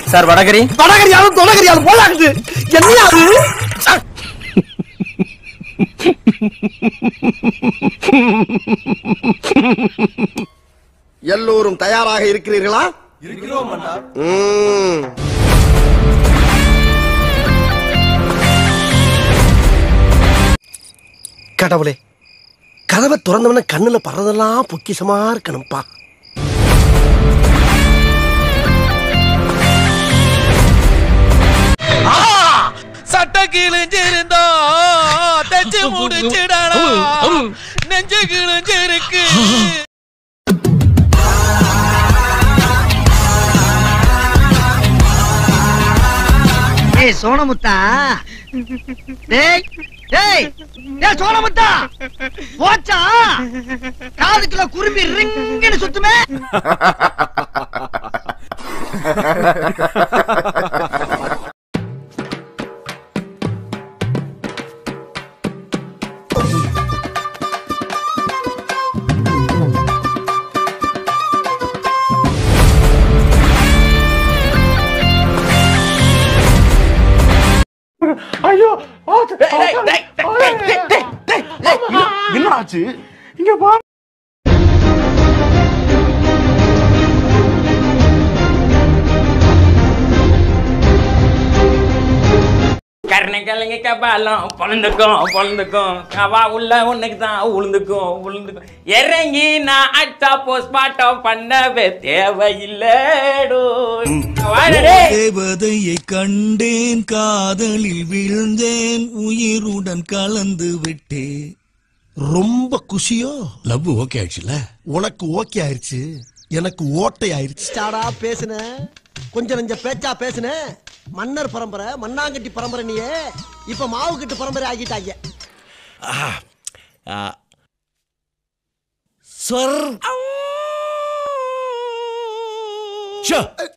sir vada curry வடகரியாலும் தொடகரியாலும் போலாகுது என்ன அது எல்லோரும் தயாராக இருக்கிறீர்களா இருக்கிறோம் கடவுளே கதவை திறந்தவன கண்ணுல பறதெல்லாம் பொக்கிஷமா இருக்கணும்ப்பா சட்ட கிழிஞ்சிருந்தா தச்சு முடிச்சிடடா நெஞ்சு கிழிஞ்சிருக்கு ஏய் சோனமுத்தா டேய் டேய் டேய் சோனமுத்தா போச்சா காதுக்குள்ள குரும்பி ரிங்குன்னு சுத்துமே கருணைக்கலைங்க கபாலம் பொழுந்துக்கும் பொழுந்துக்கும் கவா உள்ள உனக்கு தான் உளுந்துக்கும் உளுந்துக்கும் இறங்கி நான் அட்டா போஸ்ட்மார்ட்டம் பண்ணவே தேவையில்லைடோ வாடடே தேவதையை கண்டேன் காதலில் விழுந்தேன் உயிருடன் கலந்து விட்டேன் ரொம்ப குஷியோ லவ் ஓகே ஆயிடுச்சுல உனக்கு ஓகே ஆயிருச்சு எனக்கு ஓட்டை ஆயிருச்சு ஸ்டாடா பேசுன கொஞ்சம் நெஞ்ச பேச்சா பேசுன மன்னர் பரம்பரை மண்ணாங்கட்டி பரம்பரை நீயே இப்ப மாவு கட்டு பரம்பரை ஆகிட்டாங்க சொர் ஷோ